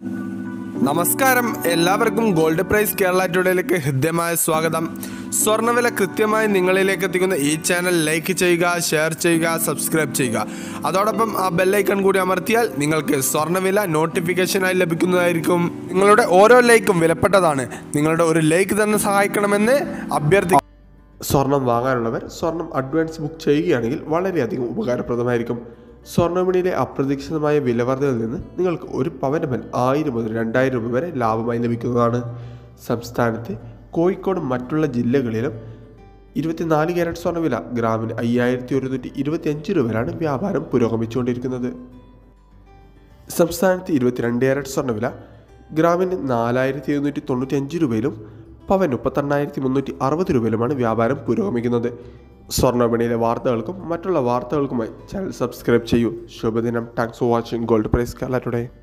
നമസ്കാരം എല്ലാവർക്കും gold price Kerala ടുഡേയിലേക്ക് ഹൃദ്യമായ സ്വാഗതം സ്വർണ്ണവില കൃത്യമായി നിങ്ങളിലേക്ക് എത്തിക്കുന്ന ഈ ചാനൽ ലൈക്ക് ചെയ്യുക ഷെയർ ചെയ്യുക സബ്സ്ക്രൈബ് ചെയ്യുക അതോടൊപ്പം ആ ബെല്ലൈക്കൺ കൂടി അമർത്തിയാൽ നിങ്ങൾക്ക് സ്വർണ്ണവില നോട്ടിഫിക്കേഷനായി ലഭിക്കുന്നതായിരിക്കും നിങ്ങളുടെ ഓരോ ലൈക്കും വിലപ്പെട്ടതാണ് നിങ്ങളുടെ ഒരു ലൈക്ക് തന്നെ സഹായിക്കണമെന്ന് അഭ്യർത്ഥി സ്വർണം വാങ്ങാനുള്ളവർ സ്വർണം അഡ്വാൻസ് ബുക്ക് ചെയ്യുകയാണെങ്കിൽ വളരെയധികം ഉപകാരപ്രദമായിരിക്കും സ്വർണ്ണവിപണിയിലെ അപ്രതീക്ഷിതമായ വിലവർദ്ധനയിൽ നിന്ന് നിങ്ങൾക്ക് ഒരു പവന് മേൽ ആയിരം മുതൽ രണ്ടായിരം രൂപ വരെ ലാഭമായി ലഭിക്കുന്നതാണ് സംസ്ഥാനത്തെ കോഴിക്കോടും മറ്റുള്ള ജില്ലകളിലും ഇരുപത്തിനാല് ക്യാരറ്റ് സ്വർണ്ണവില ഗ്രാമിന് അയ്യായിരത്തി ഒരുന്നൂറ്റി ഇരുപത്തി അഞ്ച് രൂപയിലാണ് വ്യാപാരം പുരോഗമിച്ചുകൊണ്ടിരിക്കുന്നത് സംസ്ഥാനത്ത് ഇരുപത്തിരണ്ട് ക്യാരറ്റ് സ്വർണ്ണവില ഗ്രാമിന് നാലായിരത്തി എഴുന്നൂറ്റി തൊണ്ണൂറ്റി അഞ്ച് രൂപയിലും പവൻ മുപ്പത്തെണ്ണായിരത്തി മുന്നൂറ്റി അറുപത് രൂപയിലുമാണ് വ്യാപാരം പുരോഗമിക്കുന്നത് സ്വർണ്ണവിപണിയിലെ വാർത്തകൾക്കും മറ്റുള്ള വാർത്തകൾക്കുമായി ചാനൽ സബ്സ്ക്രൈബ് ചെയ്യൂ ശുഭദിനം thanks for watching gold price Kerala today